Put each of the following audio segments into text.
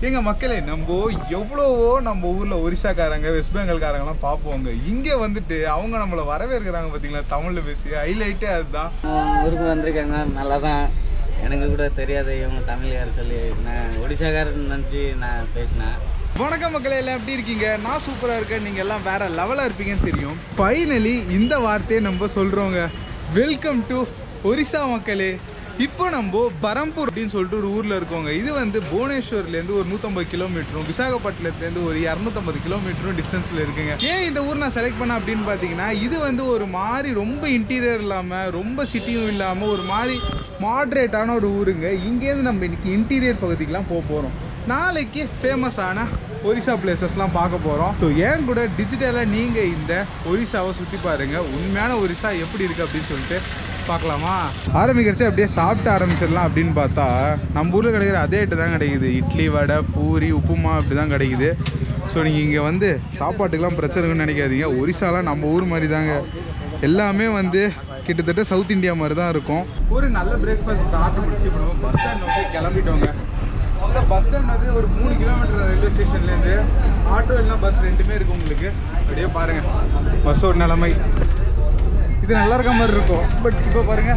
எங்க மக்களே நம்ம எவ்வளவோ நம்ம ஊர்ல ஒரிசாக்காரங்க வெஸ்ட் பெங்கால்காரங்கலாம் பார்ப்போங்க இங்க வந்துட்டு அவங்க நம்மள வரவேற்கிறாங்க பாத்தீங்களா தமிழ்ல பேசி ஹைலைட்டே அதுதான் அவங்க ஊருக்கு வந்திருக்காங்க நல்லா தான் எனக்கு கூட தெரியாது இவங்க தமிழ்கார சொல்லி நான் ஒடிசாக்காரன் நினச்சி நான் பேசினேன் வணக்கம் மக்களே எல்லாம் எப்படி இருக்கீங்க நான் சூப்பரா இருக்கேன் நீங்க எல்லாம் வேற லெவலா இருப்பீங்கன்னு தெரியும் ஃபைனலி இந்த வார்த்தையை நம்ம சொல்றோங்க வெல்கம் டு ஒரிசா மக்களே இப்போ நம்ம பரம்பூர் அப்படின்னு சொல்லிட்டு ஒரு ஊரில் இருக்கோங்க இது வந்து புவனேஸ்வர்லேருந்து ஒரு நூற்றம்பது கிலோமீட்டரும் விசாகப்பட்டினத்துலேருந்து ஒரு இரநூத்தம்பது கிலோமீட்டரும் டிஸ்டன்ஸில் இருக்குங்க ஏன் இந்த ஊர் நான் செலக்ட் பண்ணேன் அப்படின்னு பார்த்தீங்கன்னா இது வந்து ஒரு மாதிரி ரொம்ப இன்டீரியர் இல்லாமல் ரொம்ப சிட்டியும் இல்லாமல் ஒரு மாதிரி மாட்ரேட்டான ஒரு ஊருங்க இங்கேருந்து நம்ம இன்னைக்கு இன்டீரியர் பகுதிக்கெலாம் போக போகிறோம் நாளைக்கு ஃபேமஸான ஒரிசா பிளேசஸ்லாம் பார்க்க போகிறோம் ஸோ ஏன் கூட டிஜிட்டலாக நீங்கள் இந்த ஒரிசாவை சுற்றி பாருங்கள் உண்மையான ஒரிசா எப்படி இருக்குது அப்படின்னு சொல்லிட்டு பார்க்கலாமா ஆரம்பிக்கிறச்சு அப்படியே சாப்பிட்டு ஆரம்பிச்சிடலாம் அப்படின்னு பார்த்தா நம்ம ஊரில் கிடைக்கிற அதே ஐட்டம் தான் கிடைக்குது இட்லி வடை பூரி உப்புமா அப்படி தான் கிடைக்குது ஸோ நீங்கள் இங்கே வந்து சாப்பாட்டுக்கெலாம் பிரச்சனை இருக்குன்னு நினைக்காதீங்க ஒரிசாலாம் நம்ம ஊர் மாதிரி தாங்க எல்லாமே வந்து கிட்டத்தட்ட சவுத் இந்தியா மாதிரி தான் இருக்கும் ஒரு நல்ல பிரேக்ஃபாஸ்ட் சாப்பிட்டு முடிச்சு இப்போ நம்ம பஸ் ஸ்டாண்ட் நோக்கி கிளம்பிட்டோங்க அந்த பஸ் ஸ்டாண்ட் வந்து ஒரு மூணு கிலோமீட்டர் ரயில்வே ஸ்டேஷன்லேருந்து ஆட்டோ இல்லைனா பஸ் ரெண்டுமே இருக்குது உங்களுக்கு அப்படியே பாருங்கள் பஸ்ஸோட நிலைமை இது நல்லா இருக்க மாதிரி இருக்கும் பட் இப்போ பாருங்க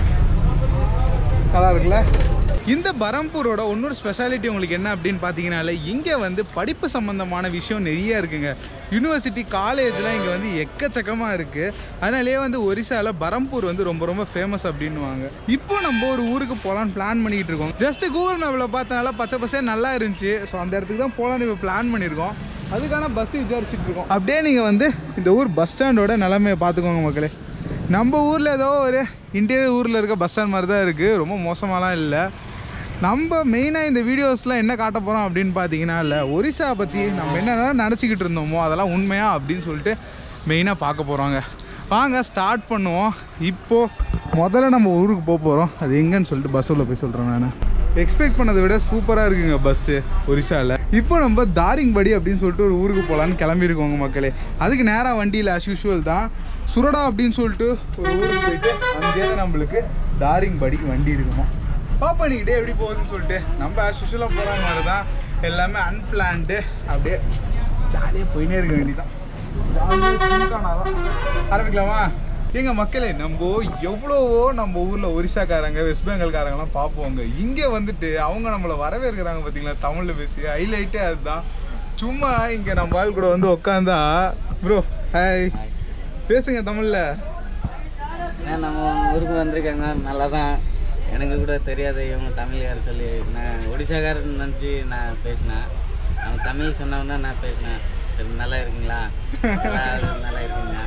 நல்லா இருக்குல்ல இந்த பரம்பூரோட இன்னொரு ஸ்பெஷாலிட்டி உங்களுக்கு என்ன அப்படின்னு பார்த்தீங்கனாலே இங்கே வந்து படிப்பு சம்மந்தமான விஷயம் நிறைய இருக்குங்க யூனிவர்சிட்டி காலேஜ்லாம் இங்கே வந்து எக்கச்சக்கமாக இருக்குது அதனாலேயே வந்து ஒரிசாவில் பரம்பூர் வந்து ரொம்ப ரொம்ப ஃபேமஸ் அப்படின்னுவாங்க இப்போ நம்ம ஒரு ஊருக்கு போகலான்னு பிளான் பண்ணிக்கிட்டு இருக்கோம் ஜஸ்ட் கூகுள் மேப்பில் பார்த்தனால பச்சை பசே நல்லா இருந்துச்சு ஸோ அந்த இடத்துக்கு தான் போகலான்னு இப்போ பிளான் பண்ணியிருக்கோம் அதுக்கான பஸ் விசாரிச்சுட்டு இருக்கோம் அப்படியே நீங்கள் வந்து இந்த ஊர் பஸ் ஸ்டாண்டோட நிலைமையை பார்த்துக்கோங்க மக்களே நம்ம ஊரில் ஏதோ ஒரு இன்டீரியர் ஊரில் இருக்க பஸ் ஸ்டாண்ட் மாதிரி தான் இருக்குது ரொம்ப மோசமாலாம் இல்லை நம்ம மெயினாக இந்த வீடியோஸ்லாம் என்ன காட்ட போகிறோம் அப்படின்னு பார்த்தீங்கன்னா இல்லை ஒரிசா பற்றி நம்ம என்னென்ன நினச்சிக்கிட்டு இருந்தோமோ அதெல்லாம் உண்மையா அப்படின்னு சொல்லிட்டு மெயினாக பார்க்க போகிறோங்க வாங்க ஸ்டார்ட் பண்ணுவோம் இப்போது முதல்ல நம்ம ஊருக்கு போக போகிறோம் அது எங்கன்னு சொல்லிட்டு பஸ் உள்ள போய் சொல்கிறேன் நான் எக்ஸ்பெக்ட் பண்ணதை விட சூப்பராக இருக்குங்க பஸ்ஸு ஒரிசாவில் இப்போ நம்ம தாரிங்படி அப்படின்னு சொல்லிட்டு ஒரு ஊருக்கு போகலான்னு கிளம்பியிருக்கோங்க மக்களே அதுக்கு நேராக வண்டியில் ஆஸ் யூஷுவல் தான் சுரடா அப்படின்னு சொல்லிட்டு ஒரு ஊருக்கு போயிட்டு அங்கேருந்து நம்மளுக்கு தாரிங்படிக்கு வண்டி இருக்குமா பாப்பா பண்ணிக்கிட்டே எப்படி போகுதுன்னு சொல்லிட்டு நம்ம ஆஸ் யூஷுவலாக போகிற மாதிரி தான் எல்லாமே அன்பிளான்டு அப்படியே ஜாலியாக போயினே இருக்க வேண்டியதான் ஜாலியாக ஆரம்பிக்கலாமா எங்க மக்களே நம்ம எவ்வளவோ நம்ம ஊர்ல ஒரிசாக்காரங்க வெஸ்ட் பெங்கால்காரங்கலாம் பார்ப்போங்க இங்க வந்துட்டு அவங்க நம்மள வரவேற்கிறாங்க பாத்தீங்களா தமிழ்ல பேசி ஹைலைட்டே அதுதான் சும்மா இங்க நம்ம ஆள் கூட வந்து உட்காந்தா ப்ரோ ஹாய் பேசுங்க தமிழ்ல ஏன் நம்ம ஊருக்கு வந்திருக்காங்க நல்லா தான் எனக்கு கூட தெரியாது இவங்க தமிழ்கார சொல்லி நான் ஒடிசாக்காரன் நினச்சி நான் பேசினேன் அவங்க தமிழ் சொன்னவொன்னே நான் பேசினேன் சரி நல்லா இருக்கீங்களா நல்லா நல்லா இருக்கீங்க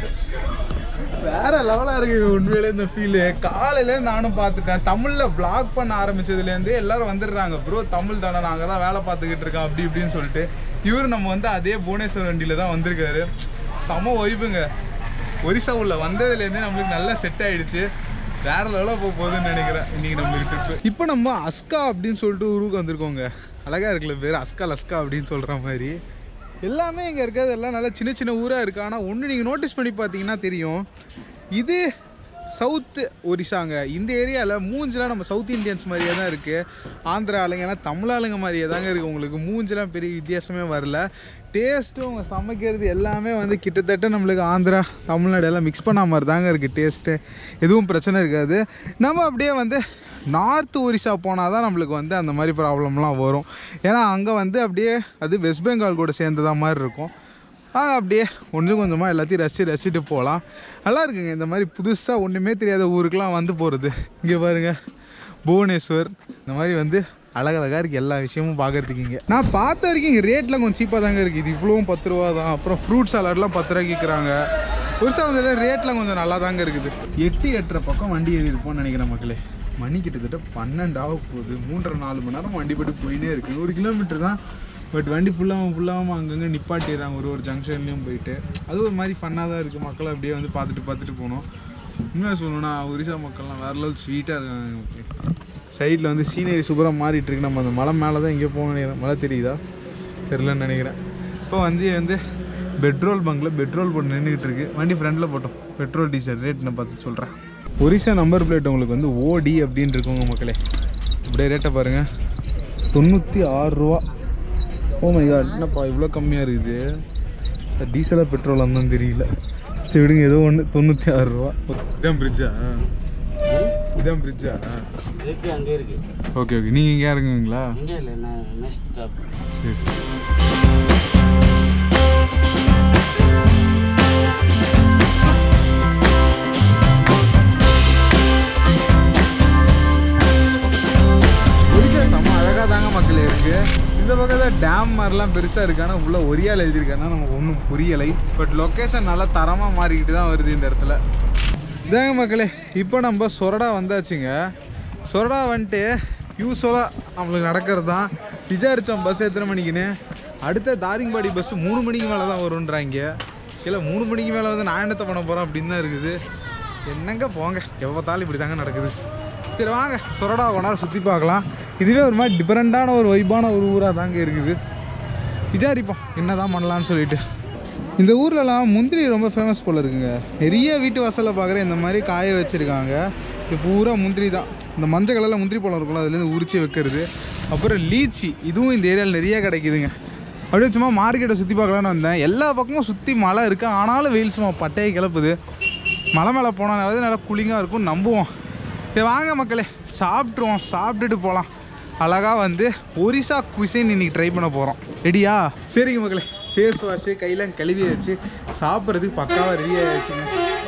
வேற லெவலா இருக்கு உண்மையிலே இந்த ஃபீல் காலையில நானும் பார்த்துட்டேன் தமிழ்ல vlog பண்ண ஆரம்பிச்சதுல இருந்து எல்லாரும் வந்துடுறாங்க ப்ரோ தமிழ் தானே நாங்க தான் வேலை பார்த்துக்கிட்டு இருக்கோம் அப்படி இப்படின்னு சொல்லிட்டு இவர் நம்ம வந்து அதே புவனேஸ்வர் வண்டியில தான் வந்திருக்காரு செம ஒய்வுங்க ஒரிசா உள்ள வந்ததுலேருந்தே நம்மளுக்கு நல்லா செட் ஆயிடுச்சு வேற லெவலாக போக போகுதுன்னு நினைக்கிறேன் இன்னைக்கு நம்மளுக்கு ட்ரிப்பு இப்போ நம்ம அஸ்கா அப்படின்னு சொல்லிட்டு ஊருக்கு வந்திருக்கோங்க அழகா இருக்குல்ல பேர் அஸ்கா லஸ்கா அப்படின்னு சொல்ற மாதிரி எல்லாமே இங்கே இருக்கிறது எல்லாம் நல்லா சின்ன சின்ன ஊராக இருக்குது ஆனால் ஒன்று நீங்கள் நோட்டீஸ் பண்ணி பார்த்தீங்கன்னா தெரியும் இது சவுத்து ஒரிசாங்க இந்த ஏரியாவில் மூஞ்செலாம் நம்ம சவுத் இந்தியன்ஸ் மாதிரியே தான் இருக்குது ஆந்திரா ஆளுங்கன்னா தமிழ் ஆளுங்க மாதிரியே தாங்க இருக்குது உங்களுக்கு மூஞ்செலாம் பெரிய வித்தியாசமே வரல டேஸ்ட்டும் அவங்க சமைக்கிறது எல்லாமே வந்து கிட்டத்தட்ட நம்மளுக்கு ஆந்திரா தமிழ்நாடு எல்லாம் மிக்ஸ் பண்ண மாதிரி தாங்க இருக்குது டேஸ்ட்டு எதுவும் பிரச்சனை இருக்காது நம்ம அப்படியே வந்து நார்த் ஒரிசா போனால் தான் நம்மளுக்கு வந்து அந்த மாதிரி ப்ராப்ளம்லாம் வரும் ஏன்னா அங்கே வந்து அப்படியே அது வெஸ்ட் பெங்கால் கூட சேர்ந்ததா மாதிரி இருக்கும் அது அப்படியே கொஞ்சம் கொஞ்சமாக எல்லாத்தையும் ரசித்து ரசிச்சுட்டு போகலாம் நல்லா இருக்குங்க இந்த மாதிரி புதுசாக ஒன்றுமே தெரியாத ஊருக்கெலாம் வந்து போகிறது இங்கே பாருங்க புவனேஸ்வர் இந்த மாதிரி வந்து அழகழகாக இருக்குது எல்லா விஷயமும் பார்க்குறதுக்கு இங்கே நான் பார்த்த வரைக்கும் இங்கே ரேட்லாம் கொஞ்சம் சீப்பாக தாங்க இருக்குது இது இவ்வளோவும் பத்து ரூபா தான் அப்புறம் ஃப்ரூட் சாலட்லாம் பத்து ரூபாய்க்கு விற்கிறாங்க புதுசாக வந்து ரேட்லாம் கொஞ்சம் நல்லா தாங்க இருக்குது எட்டு எட்டரை பக்கம் வண்டி ஏறி இருப்போம்னு நினைக்கிறேன் மக்களே மணி கிட்டத்தட்ட பன்னெண்டு ஆக போகுது மூன்றரை நாலு மணி நேரம் வண்டி பட்டு போயினே இருக்குது ஒரு கிலோமீட்டர் தான் பட் வண்டி ஃபுல்லாகவும் ஃபுல்லாகவும் அங்கங்கே நிப்பாட்டிடுறாங்க ஒரு ஒரு ஜங்ஷன்லேயும் போயிட்டு அது ஒரு மாதிரி ஃபன்னாக தான் இருக்குது மக்களை அப்படியே வந்து பார்த்துட்டு பார்த்துட்டு போனோம் உண்மையாக சொல்லணும்னா ஒரிசா மக்கள்லாம் வேறு லெவல் ஸ்வீட்டாக இருக்காங்க சைடில் வந்து சீனரி சூப்பராக மாறிட்டு இருக்கு நம்ம அந்த மலை மேலே தான் எங்கேயோ போகணும் நினைக்கிறேன் மழை தெரியுதா தெரிலன்னு நினைக்கிறேன் இப்போ வந்து வந்து பெட்ரோல் பங்கில் பெட்ரோல் போட்டு நின்றுக்கிட்டு இருக்கு வண்டி ஃப்ரண்டில் போட்டோம் பெட்ரோல் டீசல் ரேட் நான் பார்த்து சொல்கிறேன் ஒரிசா நம்பர் பிளேட் உங்களுக்கு வந்து ஓடி அப்படின்னு இருக்குங்க மக்களே இப்படியே ரேட்டை பாருங்கள் தொண்ணூற்றி ஆறு ரூபா ஓ மை காட் என்னப்பா இவ்வளோ கம்மியாக இருக்குது டீசலா பெட்ரோல் தான் தெரியல சரி விடுங்க ஏதோ ஒன்று தொண்ணூற்றி ஆறு ரூபா இதான் பிரிட்ஜா இதான் பிரிட்ஜா இருக்கு அங்கே இருக்கு ஓகே ஓகே நீங்கள் இங்கே இறங்குவீங்களா இங்கே இல்லை நான் நெக்ஸ்ட் ஸ்டாப் சரி சரி ஒரிசா செம்ம அழகாக தாங்க மக்கள் இருக்கு இந்த பக்கத்தில் டேம் மாதிரிலாம் பெருசாக இருக்கு ஆனால் உள்ள ஒரியால் எழுதியிருக்காங்கன்னா நமக்கு ஒன்றும் புரியலை பட் லொக்கேஷன் நல்லா தரமாக மாறிக்கிட்டு தான் வருது இந்த இடத்துல இதாங்க மக்களே இப்போ நம்ம சொரடா வந்தாச்சுங்க சொரடா வந்துட்டு யூஸ்வலாக நம்மளுக்கு நடக்கிறது தான் விசாரித்தோம் பஸ் எத்தனை மணிக்குன்னு அடுத்த தாரிங்கபாடி பஸ் மூணு மணிக்கு மேலே தான் வரும்ன்றாங்க இல்லை மூணு மணிக்கு மேலே வந்து நான் என்னத்தை பண்ண போகிறேன் அப்படின்னு தான் இருக்குது என்னங்க போங்க எப்போ பார்த்தாலும் இப்படி தாங்க நடக்குது சரி வாங்க சொரடா கொண்டாட சுற்றி பார்க்கலாம் இதுவே ஒரு மாதிரி டிஃப்ரெண்ட்டான ஒரு வைப்பான ஒரு ஊராக தாங்க இருக்குது விசாரிப்போம் என்னதான் பண்ணலாம்னு சொல்லிட்டு இந்த ஊர்லலாம் முந்திரி ரொம்ப ஃபேமஸ் போல் இருக்குங்க நிறைய வீட்டு வாசலில் பார்க்குற இந்த மாதிரி காய வச்சுருக்காங்க இது பூரா முந்திரி தான் இந்த மஞ்சள் கலரில் முந்திரி பழம் இருக்கும்ல அதுலேருந்து உரிச்சு வைக்கிறது அப்புறம் லீச்சி இதுவும் இந்த ஏரியாவில் நிறைய கிடைக்குதுங்க அப்படியே சும்மா மார்க்கெட்டை சுற்றி பார்க்கலான்னு வந்தேன் எல்லா பக்கமும் சுற்றி மழை இருக்குது ஆனாலும் வெயில் சும்மா பட்டையை கிளப்புது மலை மேலே போனாலாவது நல்லா கூலிங்காக இருக்கும் நம்புவோம் சரி வாங்க மக்களே சாப்பிட்ருவோம் சாப்பிட்டுட்டு போகலாம் அழகாக வந்து ஒரிசா குசின் இன்னைக்கு ட்ரை பண்ண போகிறோம் ரெடியா சரிங்க மக்களே ஃபேஸ் வாஷு கையெல்லாம் கழுவி வச்சு சாப்பிட்றதுக்கு பக்காவாக ரெடி ஆகிடுச்சுங்க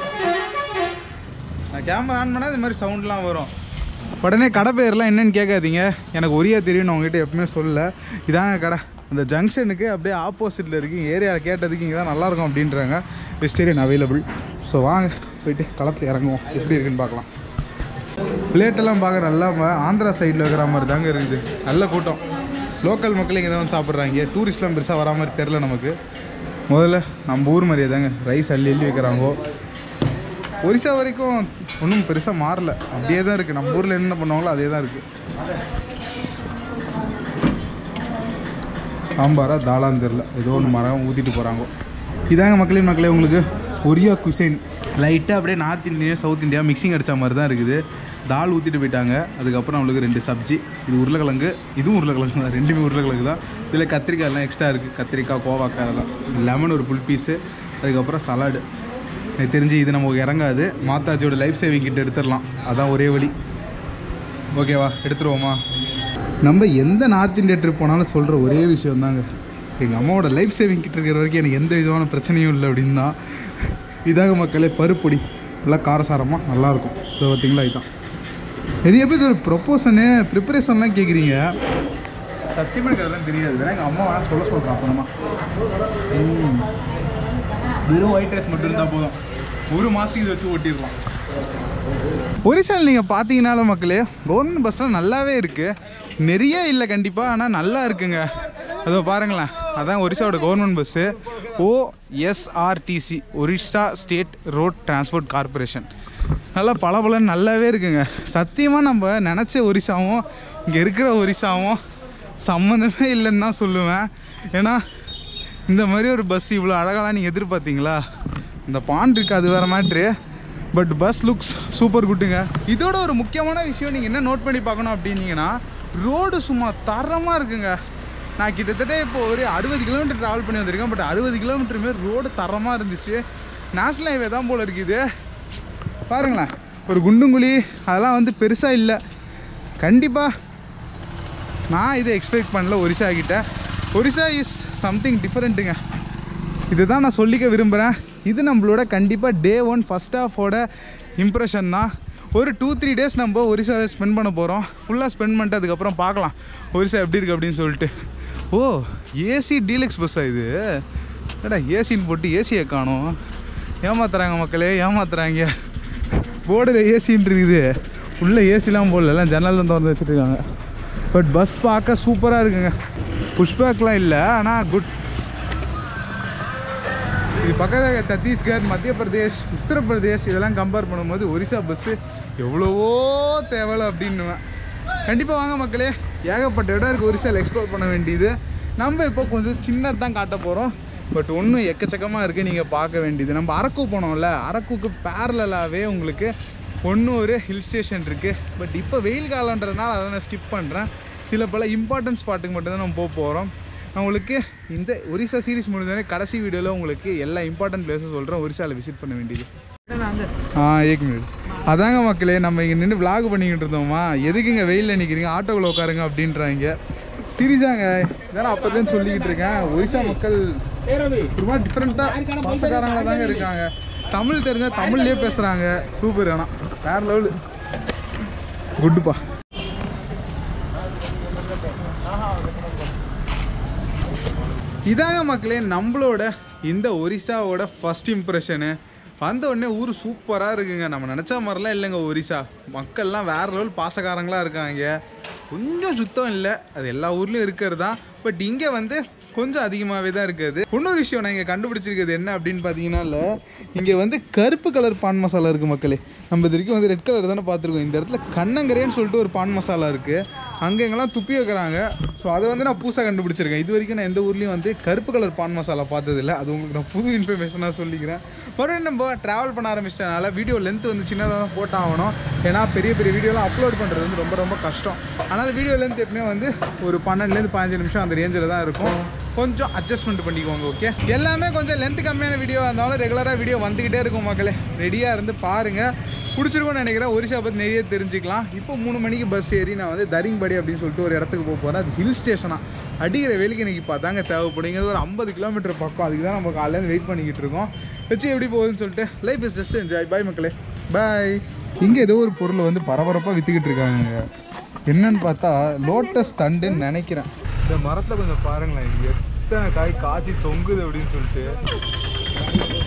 நான் கேமரா ஆன் பண்ணால் இந்த மாதிரி சவுண்ட்லாம் வரும் உடனே கடை பேர்லாம் என்னன்னு கேட்காதீங்க எனக்கு ஒரியா தெரியும்னு உங்ககிட்ட எப்பவுமே சொல்லல இதாங்க கடை அந்த ஜங்ஷனுக்கு அப்படியே ஆப்போசிட்டில் இருக்குது ஏரியாவில் கேட்டதுக்கு இங்கே தான் நல்லாயிருக்கும் அப்படின்றாங்க வெஜிடேரியன் அவைலபிள் ஸோ வாங்க போயிட்டு களத்தில் இறங்குவோம் எப்படி இருக்குன்னு பார்க்கலாம் பிளேட்டெல்லாம் பார்க்க நல்லா ம- ஆந்திரா சைடில் இருக்கிற மாதிரி தாங்க இருக்குது நல்ல கூட்டம் லோக்கல் மக்கள் இங்கே தான் வந்து சாப்பிட்றாங்க டூரிஸ்ட்லாம் பெருசாக வரா மாதிரி தெரில நமக்கு முதல்ல நம்ம ஊர் மாதிரியே தாங்க ரைஸ் அள்ளி அள்ளி வைக்கிறாங்கோ ஒரிசா வரைக்கும் ஒன்றும் பெருசாக மாறல அப்படியே தான் இருக்குது நம்ம ஊரில் என்ன பண்ணுவாங்களோ அதே தான் இருக்குது சாம்பாரா தாளான்னு தெரில ஏதோ ஒன்று மரம் ஊற்றிட்டு போகிறாங்க இதாங்க மக்களின் மக்களே உங்களுக்கு ஒரியா குசைன் லைட்டாக அப்படியே north India south India mixing அடித்த மாதிரி தான் இருக்குது தால் ஊற்றிட்டு போயிட்டாங்க அதுக்கப்புறம் நம்மளுக்கு ரெண்டு சப்ஜி இது உருளைக்கிழங்கு இதுவும் உருளைக்கிழங்கு தான் ரெண்டுமே உருளைக்கிழங்கு தான் இதில் கத்திரிக்காய் எல்லாம் எக்ஸ்ட்ரா இருக்குது கத்திரிக்காய் கோவாக்காய் அதெல்லாம் லெமன் ஒரு புல் பீஸு அதுக்கப்புறம் சலாடு எனக்கு தெரிஞ்சு இது நமக்கு இறங்காது மாதாஜியோட லைஃப் சேவிங் கிட்ட எடுத்துடலாம் அதான் ஒரே வழி ஓகேவா எடுத்துருவோமா நம்ம எந்த நார்த் இந்தியா ட்ரிப் போனாலும் சொல்கிற ஒரே விஷயம் தாங்க எங்கள் அம்மாவோட லைஃப் சேவிங் கிட்ட இருக்கிற வரைக்கும் எனக்கு எந்த விதமான பிரச்சனையும் இல்லை அப்படின்னு தான் இதாங்க மக்களே பருப்பொடி நல்லா காரசாரமாக நல்லாயிருக்கும் இதை பார்த்தீங்களா இதுதான் நிறைய பேர் ஒரு ப்ரொப்போஷனு ப்ரிப்பரேஷன்லாம் கேட்குறீங்க சத்தியமாக எனக்கு அதெல்லாம் தெரியாது வேணா எங்கள் அம்மா வேணா சொல்ல சொல்கிறேன் அப்புறமா ம். வெறும் ஒயிட் ரைஸ் மட்டும் இருந்தால் போதும் ஒரு மாதத்துக்கு இதை வச்சு ஓட்டிடலாம் ஒரிசாவில் நீங்கள் பார்த்தீங்கனாலும் மக்களே கவர்மெண்ட் பஸ்லாம் நல்லாவே இருக்குது நிறைய இல்லை கண்டிப்பாக ஆனால் நல்லா இருக்குங்க அதோ பாருங்களேன் அதான் ஒரிசாவோட government bus OSRTC Orissa state road transport corporation நல்லா பளபளன்னு நல்லாவே இருக்குங்க சத்தியமாக நம்ம நினச்ச ஒரிசாவும் இங்கே இருக்கிற ஒரிசாவும் சம்மந்தமே இல்லைன்னு தான் சொல்லுவேன் ஏன்னா இந்த மாதிரி ஒரு பஸ் இவ்வளோ அழகாலாம் நீங்கள் எதிர்பார்த்தீங்களா இந்த பாண்ட் இருக்குது அது வேறு மேட்ரு பட் பஸ் லுக்ஸ் சூப்பர் குட்டுங்க இதோட ஒரு முக்கியமான விஷயம் நீங்கள் என்ன நோட் பண்ணி பார்க்கணும் அப்படின்னீங்கன்னா ரோடு சும்மா தரமாக இருக்குங்க நான் கிட்டத்தட்ட இப்போ ஒரு அறுபது கிலோமீட்டர் ட்ராவல் பண்ணி வந்திருக்கேன் பட் அறுபது கிலோமீட்டருமே ரோடு தரமாக இருந்துச்சு நேஷ்னல் ஹைவே தான் போல் இருக்குது பாருங்களேன் ஒரு குண்டுங்குழி அதெல்லாம் வந்து பெருசாக இல்லை கண்டிப்பாக நான் இதை எக்ஸ்பெக்ட் பண்ணல ஒரிசா கிட்ட ஒரிசா இஸ் சம்திங் டிஃப்ரெண்ட்டுங்க இதுதான் நான் சொல்லிக்க விரும்புகிறேன் இது நம்மளோட கண்டிப்பாக டே ஒன் ஃபஸ்ட் ஹாஃபோட இம்ப்ரெஷன் தான் ஒரு டூ த்ரீ டேஸ் நம்ம ஒரிசாவில் ஸ்பெண்ட் பண்ண போகிறோம் ஃபுல்லாக ஸ்பெண்ட் பண்ணிட்டு அதுக்கப்புறம் பார்க்கலாம் ஒரிசா எப்படி இருக்குது அப்படின்னு சொல்லிட்டு ஓ ஏசி டீலக்ஸ் பஸ்ஸா இது ஏடா ஏசின்னு போட்டு ஏசியை காணும் ஏமாத்துறாங்க மக்களே ஏமாத்துறாங்க போர்டில் ஏசின்னு இருக்குது உள்ளே ஏசிலாம் போடல எல்லாம் ஜன்னல் தான் திறந்து வச்சுருக்காங்க பட் பஸ் பார்க்க சூப்பராக இருக்குங்க புஷ்பேக்லாம் இல்லை ஆனால் குட் இது பக்கத்தில் சத்தீஸ்கர் மத்திய பிரதேஷ் உத்தரப்பிரதேஷ் இதெல்லாம் கம்பேர் பண்ணும்போது ஒரிசா பஸ்ஸு எவ்வளவோ தேவலை அப்படின்னுவேன் கண்டிப்பாக வாங்க மக்களே ஏகப்பட்ட இடம் இருக்குது ஒரிசாவில் எக்ஸ்ப்ளோர் பண்ண வேண்டியது நம்ம இப்போ கொஞ்சம் சின்னது தான் காட்ட போகிறோம் பட் ஒன்றும் எக்கச்சக்கமாக இருக்குது நீங்கள் பார்க்க வேண்டியது நம்ம அரக்கு போனோம்ல அரக்குக்கு பேரலாகவே உங்களுக்கு ஒன்று ஒரு ஹில் ஸ்டேஷன் இருக்குது பட் இப்போ வெயில் காலன்றதுனால அதை நான் ஸ்கிப் பண்ணுறேன் சில பல இம்பார்ட்டன்ட் ஸ்பாட்டுக்கு மட்டும்தான் நம்ம போக போகிறோம் நான் உங்களுக்கு இந்த ஒரிசா சீரிஸ் முடிஞ்சோடனே கடைசி வீடியோவில் உங்களுக்கு எல்லா இம்பார்ட்டன்ட் பிளேஸும் சொல்கிறேன் ஒரிசாவில் விசிட் பண்ண வேண்டியது ஆ ஏக் மினிட் அதாங்க மக்களே நம்ம இங்கே நின்று vlog பண்ணிக்கிட்டு இருந்தோமா எதுக்குங்க வெயிலில் நிற்கிறீங்க ஆட்டோக்குள்ள உட்காருங்க அப்படின்றாங்க சீரியஸாங்க இதெல்லாம் அப்போதான் சொல்லிக்கிட்டு இருக்கேன் ஒரிசா மக்கள் ஒரு மாதிரி டிஃப்ரெண்ட்டாக பாசக்காரங்களாக தாங்க இருக்காங்க தமிழ் தெரிஞ்சால் தமிழ்லேயே பேசுகிறாங்க சூப்பர் ஆனால் வேறு லெவலு குட்டுப்பா இதாங்க மக்களே நம்மளோட இந்த ஒரிசாவோட ஃபர்ஸ்ட் இம்ப்ரெஷனு வந்த உடனே ஊர் சூப்பராக இருக்குங்க நம்ம நினச்ச மாதிரிலாம் இல்லைங்க ஒரிசா மக்கள்லாம் வேறு லெவல் பாசக்காரங்களாக இருக்காங்க கொஞ்சம் சுத்தம் இல்லை அது எல்லா ஊர்லேயும் இருக்கிறது தான் பட் இங்கே வந்து கொஞ்சம் அதிகமாகவே தான் இருக்குது இன்னொரு விஷயம் நான் இங்கே கண்டுபிடிச்சிருக்கிறது என்ன அப்படின்னு பார்த்தீங்கன்னா இங்கே வந்து கருப்பு கலர் பான் மசாலா இருக்குது மக்களே நம்ம இது வரைக்கும் வந்து ரெட் கலர் தானே பார்த்துருக்கோம் இந்த இடத்துல கண்ணங்கரேன்னு சொல்லிட்டு ஒரு பான் மசாலா இருக்குது அங்கே எங்கெல்லாம் துப்பி வைக்கிறாங்க ஸோ அதை வந்து நான் புதுசாக கண்டுபிடிச்சிருக்கேன் இது வரைக்கும் நான் எந்த ஊர்லேயும் வந்து கருப்பு கலர் பான் மசாலா பார்த்ததில்ல அது உங்களுக்கு நான் புது இன்ஃபர்மேஷனாக சொல்லிக்கிறேன் மறுபடியும் நம்ம ட்ராவல் பண்ண ஆரம்பிச்சிட்டனால வீடியோ லென்த் வந்து சின்னதாக தான் போட்டாகணும் ஏன்னா பெரிய பெரிய வீடியோலாம் அப்லோட் பண்ணுறது வந்து ரொம்ப ரொம்ப கஷ்டம் அதனால் வீடியோ லென்த் எப்பவுமே வந்து ஒரு பன்னெண்டுலேருந்து பதினஞ்சு நிமிஷம் அந்த ரேஞ்சில் தான் இருக்கும் கொஞ்சம் அட்ஜஸ்ட்மெண்ட் பண்ணிக்கோங்க ஓகே எல்லாமே கொஞ்சம் லென்த் கம்மியான வீடியோ இருந்தாலும் ரெகுலராக வீடியோ வந்துக்கிட்டே இருக்கும் மக்களே ரெடியாக இருந்து பாருங்கள் பிடிச்சிருக்கும்னு நினைக்கிறேன் ஒரிசா பற்றி நிறைய தெரிஞ்சுக்கலாம் இப்போ மூணு மணிக்கு பஸ் ஏறி நான் வந்து தரிங்படி அப்படின்னு சொல்லிட்டு ஒரு இடத்துக்கு போக போகிறேன் அது ஹில் ஸ்டேஷனாக அடிக்கிற வேலைக்கு எனக்கு இப்போ அதாங்க தேவைப்படுங்க இது ஒரு ஐம்பது கிலோமீட்டர் பக்கம் அதுக்கு தான் நம்ம காலையிலேருந்து வெயிட் பண்ணிக்கிட்டு இருக்கோம் வச்சு எப்படி போகுதுன்னு சொல்லிட்டு life is just enjoy bye மக்களே பாய் இங்கே ஏதோ ஒரு பொருளை வந்து பரபரப்பாக விற்றுக்கிட்டு இருக்காங்க என்னன்னு பார்த்தா லோட்டஸ் தண்டுன்னு நினைக்கிறேன் இந்த மரத்தில் கொஞ்சம் பாருங்களேன் எத்தனை காய் காய்ச்சி தொங்குது அப்படின்னு சொல்லிட்டு